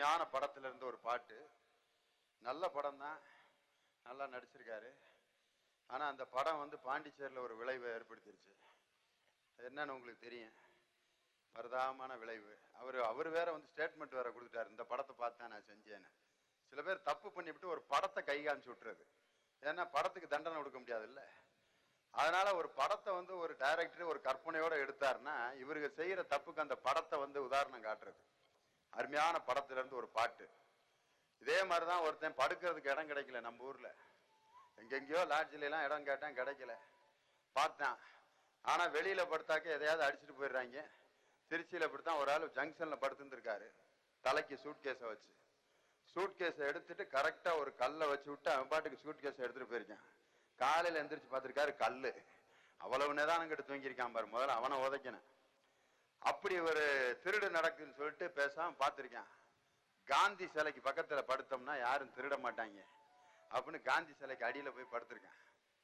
அருமையான படத்துல இருந்து ஒரு பாட்டு நல்ல படம் தான் நல்லா நடிச்சிருக்காரு ஆனா அந்த படம் வந்து பாண்டிச்சேரியில் ஒரு விளைவை ஏற்படுத்திருச்சு அது என்னன்னு உங்களுக்கு தெரியும் பரிதாபமான விளைவு அவர் அவர் வேற வந்து ஸ்டேட்மெண்ட் வேற கொடுத்துட்டாரு இந்த படத்தை பார்த்து தான் நான் செஞ்சேன்னு சில பேர் தப்பு பண்ணிவிட்டு ஒரு படத்தை கை காமிச்சு விட்டுறது ஏன்னா படத்துக்கு தண்டனை கொடுக்க முடியாதுல்ல அதனால ஒரு படத்தை வந்து ஒரு டைரக்டர் ஒரு கற்பனையோட எடுத்தாருன்னா இவருக்கு செய்யற தப்புக்கு அந்த படத்தை வந்து உதாரணம் காட்டுறது அருமையான படத்துல இருந்து ஒரு பாட்டு இதே மாதிரி தான் ஒருத்தன் படுக்கிறதுக்கு இடம் கிடைக்கல நம்ம ஊர்ல எங்கெங்கேயோ லாட்ஜில எல்லாம் இடம் கேட்டேன் கிடைக்கல பார்த்தான் ஆனா வெளியில படுத்தாக்க எதையாவது அடிச்சுட்டு போயிடுறாங்க திருச்சியில இப்படித்தான் ஒரு ஆள் ஜங்ஷன்ல படுத்துருக்காரு தலைக்கு சூட் கேஸை வச்சு சூட் கேஸை எடுத்துட்டு கரெக்டா ஒரு கல்லை வச்சு விட்டு அவன் பாட்டுக்கு சூட் கேஸை எடுத்துட்டு போயிருக்கான் காலையில எந்திரிச்சு பார்த்திருக்காரு கல்லு அவ்வளவு நிதானம் கிட்ட தூங்கியிருக்கான் பாரு முதல்ல அவனை உதைக்கணும் அப்படி ஒரு திருடு நடக்குதுன்னு சொல்லிட்டு பேசாம பார்த்திருக்கான் காந்தி சிலைக்கு பக்கத்துல படுத்தோம்னா யாரும் திருட மாட்டாங்க அப்படின்னு காந்தி சிலைக்கு அடியில போய் படுத்திருக்கான்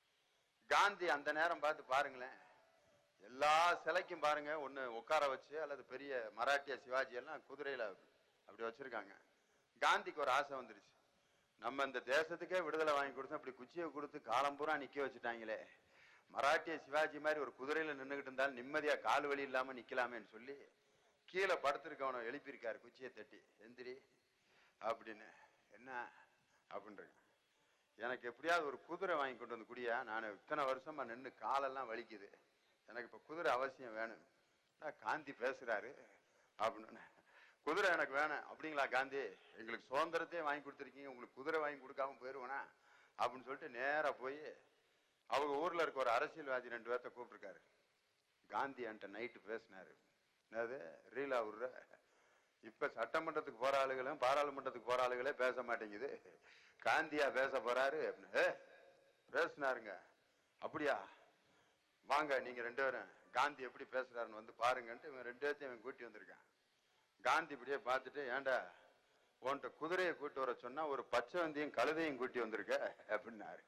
காந்தி அந்த நேரம் பார்த்து பாருங்களேன் எல்லா சிலைக்கும் பாருங்க ஒண்ணு உட்கார வச்சு அல்லது பெரிய மராட்டிய சிவாஜி எல்லாம் குதிரையில அப்படி வச்சிருக்காங்க காந்திக்கு ஒரு ஆசை வந்துருச்சு நம்ம இந்த தேசத்துக்கே விடுதலை வாங்கி கொடுத்தோம் அப்படி குச்சியை கொடுத்து காலம் பூரா நிக்க வச்சுட்டாங்களே மராட்டிய சிவாஜி மாதிரி ஒரு குதிரையில நின்றுகிட்டு இருந்தாலும் நிம்மதியா கால் வலி இல்லாம நிக்கலாமேன்னு சொல்லி கீழே படுத்திருக்கவனை எழுப்பியிருக்காரு குச்சியை தட்டி எந்திரி அப்படின்னு என்ன அப்படின்றாங்க எனக்கு எப்படியாவது ஒரு குதிரை வாங்கி கொண்டு வந்து குடியா நான் இத்தனை வருஷமா நின்று காலெல்லாம் வலிக்குது எனக்கு இப்ப குதிரை அவசியம் வேணும் நான் காந்தி பேசுறாரு அப்படின்னு குதிரை எனக்கு வேணும் அப்படிங்களா காந்தி எங்களுக்கு சுதந்திரத்தையே வாங்கி கொடுத்துருக்கீங்க உங்களுக்கு குதிரை வாங்கி கொடுக்காம போயிருவேனா அப்படின்னு சொல்லிட்டு நேரா போய் அவங்க ஊர்ல இருக்க ஒரு அரசியல்வாதி ரெண்டு பேர்த்த கூப்பிட்டுருக்காரு காந்தி என்கிட்ட நைட்டு பேசினாரு என்னது ரீலா விடுற இப்ப சட்டமன்றத்துக்கு போற ஆளுகளும் பாராளுமன்றத்துக்கு போற ஆளுகளே பேச மாட்டேங்குது காந்தியா பேச போறாரு அப்படின்னு "ஏ, பேசுனாருங்க அப்படியா வாங்க நீங்க ரெண்டு பேரும் காந்தி எப்படி பேசுறாருன்னு வந்து பாருங்கன்ட்டு இவன் ரெண்டு பேர்த்தையும் இவன் கூட்டி வந்திருக்கான் காந்தி இப்படியே பார்த்துட்டு ஏன்டா உன்கிட்ட குதிரையை கூட்டி வர சொன்னா ஒரு பச்சை வந்தியும் கழுதையும் கூட்டி வந்திருக்க அப்படின்னாரு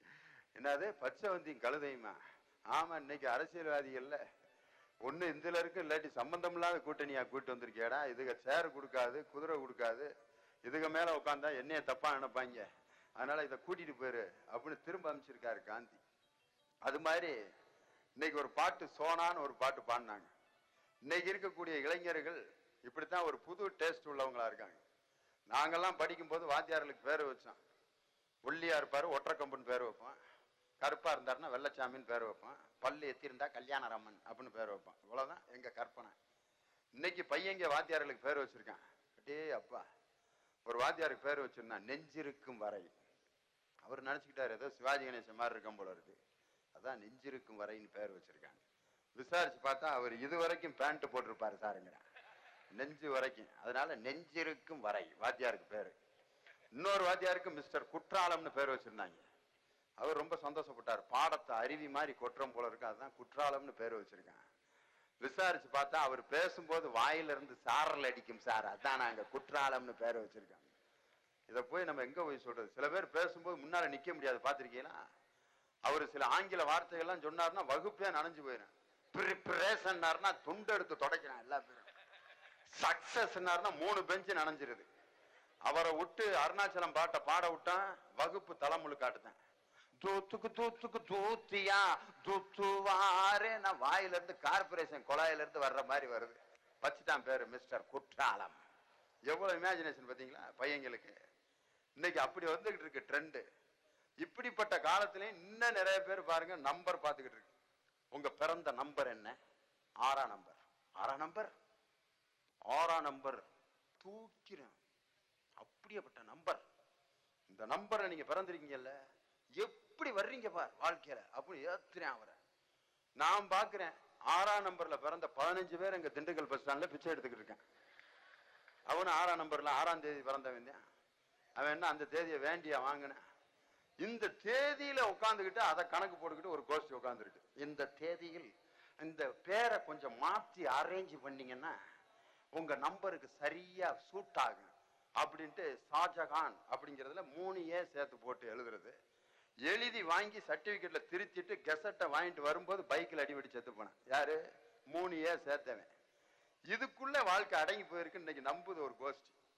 என்னது பச்சை வந்தியும் கழுதையுமா ஆமா இன்னைக்கு அரசியல்வாதிகள்ல ஒண்ணு இதுல இருக்கு இல்லாட்டி சம்பந்தம் இல்லாத கூட்டணியா கூட்டி வந்திருக்கேடா இதுக சேர் கொடுக்காது குதிரை கொடுக்காது இதுக மேல உட்காந்தா என்னைய தப்பா நினைப்பாங்க அதனால இதை கூட்டிட்டு போயிரு அப்படின்னு திரும்ப அனுப்பிச்சிருக்காரு காந்தி அது மாதிரி இன்னைக்கு ஒரு பாட்டு சோனான்னு ஒரு பாட்டு பாடினாங்க இன்னைக்கு இருக்கக்கூடிய இளைஞர்கள் இப்படித்தான் ஒரு புது டேஸ்ட் உள்ளவங்களா இருக்காங்க நாங்கெல்லாம் படிக்கும்போது வாத்தியார்களுக்கு பேர் வச்சோம் ஒல்லியா இருப்பாரு ஒற்றைக்கம்புன்னு பேர் வைப்போம் கருப்பா இருந்தாருன்னா வெள்ளச்சாமின்னு பேர் வைப்போம் பல்லு எத்திருந்தா கல்யாணராமன் அப்படின்னு பேர் வைப்போம் இவ்வளவுதான் எங்க கற்பனை இன்னைக்கு பையங்க வாத்தியார்களுக்கு பேர் வச்சிருக்கான் அடே அப்பா ஒரு வாத்தியாருக்கு பேர் வச்சிருந்தான் நெஞ்சிருக்கும் வரை அவர் நினைச்சுக்கிட்டாரு ஏதோ சிவாஜி கணேசன் மாதிரி இருக்கும் போல இருக்கு அதான் நெஞ்சிருக்கும் வரைன்னு பேர் வச்சிருக்காங்க விசாரிச்சு பார்த்தா அவர் இது வரைக்கும் பேண்ட் போட்டிருப்பாரு சாருங்கிறான் நெஞ்சு வரைக்கும் அதனால நெஞ்சிருக்கும் வரை வாத்தியாருக்கு பேரு இன்னொரு வாத்தியாருக்கு மிஸ்டர் குற்றாலம்னு பேர் வச்சிருந்தாங்க அவர் ரொம்ப சந்தோஷப்பட்டார் பாடத்தை அருவி மாதிரி கொட்டுறோம் போல இருக்கு அதுதான் குற்றாலம்னு பேர் வச்சிருக்கான் விசாரிச்சு பார்த்தா அவர் பேசும்போது வாயில இருந்து சாரல் அடிக்கும் சார் அதான் நாங்க குற்றாலம்னு பேர் வச்சிருக்காங்க இதை போய் நம்ம எங்க போய் சொல்றது சில பேர் பேசும்போது முன்னால நிக்க முடியாது பாத்திருக்கீங்களா அவர் சில ஆங்கில வார்த்தைகள்லாம் சொன்னாருன்னா வகுப்பே நனைஞ்சு போயிடும் ப்ரிப்பரேஷன்னாருன்னா துண்டு எடுத்து தொடக்கிறான் எல்லா பேரும் சக்சஸ்னாருன்னா மூணு பெஞ்சு நனைஞ்சிருது அவரை விட்டு அருணாச்சலம் பாட்டை பாட விட்டான் வகுப்பு தலைமுழு காட்டுதான் தூத்துக்கு தூத்துக்கு தூத்தியா தூத்துவாரே நான் வாயில இருந்து கார்பரேஷன் குழாயில இருந்து வர்ற மாதிரி வருது வச்சுட்டான் பேரு மிஸ்டர் குற்றாலம் எவ்வளவு இமேஜினேஷன் பாத்தீங்களா பையங்களுக்கு இன்னைக்கு அப்படி வந்துகிட்டு இருக்கு ட்ரெண்டு இப்படிப்பட்ட காலத்திலயும் இன்னும் நிறைய பேர் பாருங்க நம்பர் பார்த்துக்கிட்டு இருக்கு உங்க பிறந்த நம்பர் என்ன ஆறாம் நம்பர் ஆறாம் நம்பர் ஆறாம் நம்பர் தூக்கிறேன் அப்படியேப்பட்ட நம்பர் இந்த நம்பரை நீங்க பிறந்திருக்கீங்கல்ல எப்படி வர்றீங்க பார் வாழ்க்கையில அப்படி ஏத்துறேன் அவரை நான் பாக்குறேன் ஆறாம் நம்பர்ல பிறந்த பதினஞ்சு பேர் எங்க திண்டுக்கல் பஸ் ஸ்டாண்ட்ல பிச்சை எடுத்துக்கிட்டு இருக்கேன் அவனும் ஆறாம் நம்பர்ல ஆறாம் தேதி பிறந்தவன் தான் அவன் என்ன அந்த தேதியை வேண்டியா வாங்கினேன் இந்த தேதியில உட்காந்துக்கிட்டு அதை கணக்கு போட்டுக்கிட்டு ஒரு கோஷ்டி உட்காந்துருக்கு இந்த தேதியில் இந்த பேரை கொஞ்சம் மாத்தி அரேஞ்ச் பண்ணீங்கன்னா உங்க நம்பருக்கு சரியா சூட் ஆகும் அப்படின்ட்டு ஷாஜகான் அப்படிங்கிறதுல மூணு ஏ சேர்த்து போட்டு எழுதுறது எழுதி வாங்கி சர்டிபிகேட்ல திருத்திட்டு கெசட்டை வாங்கிட்டு வரும்போது பைக்கில் அடிபடி செத்து போனேன் யாரு மூணு ஏ சேர்த்தவன் இதுக்குள்ள வாழ்க்கை அடங்கி போயிருக்கு இன்னைக்கு நம்புது ஒரு கோஷ்டி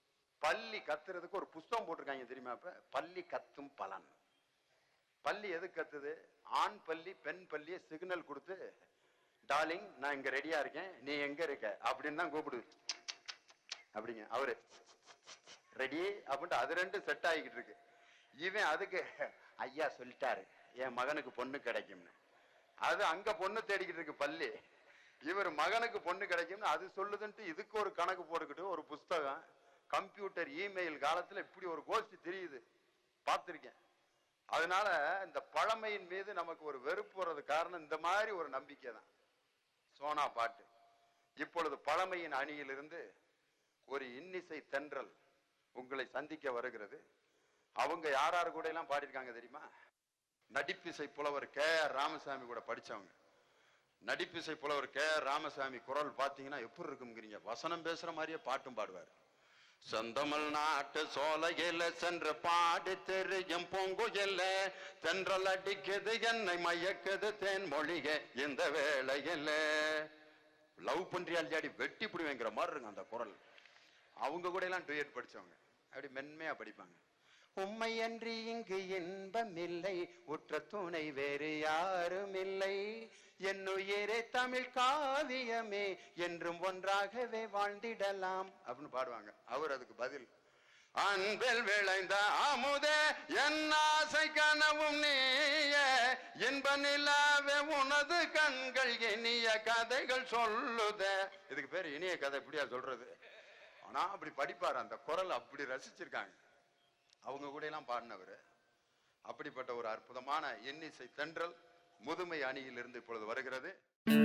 பள்ளி கத்துறதுக்கு ஒரு புஸ்தகம் போட்டிருக்காங்க தெரியுமா இப்ப பள்ளி கத்தும் பலன் பள்ளி எது கத்துது ஆண் பள்ளி பெண் பள்ளியை சிக்னல் கொடுத்து டார்லிங் நான் இங்க ரெடியா இருக்கேன் நீ எங்க இருக்க அப்படின்னு தான் கூப்பிடுது அப்படிங்க அவரு ரெடி அப்படின்ட்டு அது ரெண்டும் செட் ஆகிக்கிட்டு இருக்கு இவன் அதுக்கு ஐயா சொல்லிட்டாரு என் மகனுக்கு பொண்ணு கிடைக்கும்னு அது அங்க பொண்ணு தேடிக்கிட்டு இருக்கு பள்ளி இவர் மகனுக்கு பொண்ணு கிடைக்கும்னு அது சொல்லுதுன்ட்டு இதுக்கு ஒரு கணக்கு போட்டுக்கிட்டு ஒரு புஸ்தகம் கம்ப்யூட்டர் இமெயில் காலத்துல இப்படி ஒரு கோஷ்டி தெரியுது பார்த்திருக்கேன் அதனால இந்த பழமையின் மீது நமக்கு ஒரு வெறுப்பு வர்றது காரணம் இந்த மாதிரி ஒரு நம்பிக்கை தான் சோனா பாட்டு இப்பொழுது பழமையின் அணியிலிருந்து ஒரு இன்னிசை தென்றல் உங்களை சந்திக்க வருகிறது அவங்க யார் யார் கூட எல்லாம் பாடியிருக்காங்க தெரியுமா நடிப்பிசை புலவர் கே ஆர் ராமசாமி கூட படிச்சவங்க நடிப்பிசை புலவர் கே ஆர் ராமசாமி குரல் பார்த்தீங்கன்னா எப்படி இருக்குங்கிறீங்க வசனம் பேசுற மாதிரியே பாட்டும் பாடுவார் செந்தமிழ் நாட்டு சோலையில சென்று பாடி தெரியும் பூங்குயில தென்றல் அடிக்குது என்னை மயக்குது தேன் மொழிக இந்த வேளையில லவ் பண்றியா இல்லையாடி வெட்டி பிடிவேங்கிற மாதிரி இருக்கும் அந்த குரல் அவங்க கூட எல்லாம் டூயட் படிச்சவங்க அப்படி மென்மையா படிப்பாங்க உம்மையன்றி இங்கு இன்பம் இல்லை உற்ற துணை வேறு யாரும் இல்லை என் உயிரே தமிழ் காவியமே என்றும் ஒன்றாகவே வாழ்ந்திடலாம் அப்படின்னு பாடுவாங்க அவர் அதுக்கு பதில் அன்பில் விளைந்த அமுதே என் ஆசை கனவும் நீயே இன்ப நிலாவே உனது கண்கள் இனிய கதைகள் சொல்லுதே இதுக்கு பேர் இனிய கதை எப்படியா சொல்றது ஆனா அப்படி படிப்பார் அந்த குரல் அப்படி ரசிச்சிருக்காங்க அவங்க கூட எல்லாம் பாடினவர் அப்படிப்பட்ட ஒரு அற்புதமான எண்ணிசை தென்றல் முதுமை அணியிலிருந்து இப்பொழுது வருகிறது